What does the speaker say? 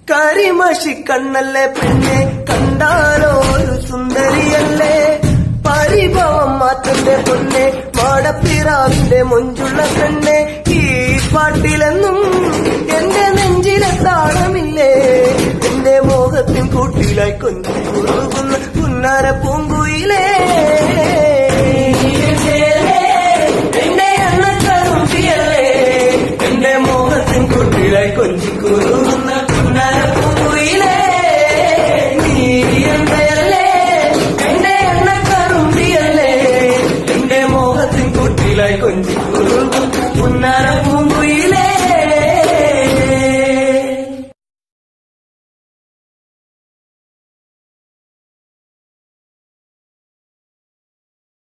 കരിമഷി കണ്ണല്ലേ പെണ്ണെ കണ്ടാലോ ഒരു സുന്ദരിയല്ലേ പരിഭവം മാറ്റന്റെ പൊന്നെ മാടപ്പിറാവിന്റെ മൊഞ്ചുള്ള പെണ്ണെ ഈ പാട്ടിലെന്നും എന്റെ നെഞ്ചിലെ താളമില്ലേ എന്റെ മോഹത്തിൻ കൂട്ടിലായി കൊഞ്ചു കുറുകുന്ന പുന്നാര പൂങ്കുയിലേ എന്റെ എണ്ണക്കറുമ്പിയല്ലേ എന്റെ മോഹത്തിൻ കൂട്ടിലായി കൊഞ്ചി കുറുകുന്ന പുന്നാര പൂങ്കുയിലേ നീ എന്തയല്ലേ എന്റെ എണ്ണക്കറുമ്പിയല്ലേ എന്റെ മോഹത്തിൻ കൂട്ടിലായി കൊഞ്ചി കുറുകുന്ന പുന്നാര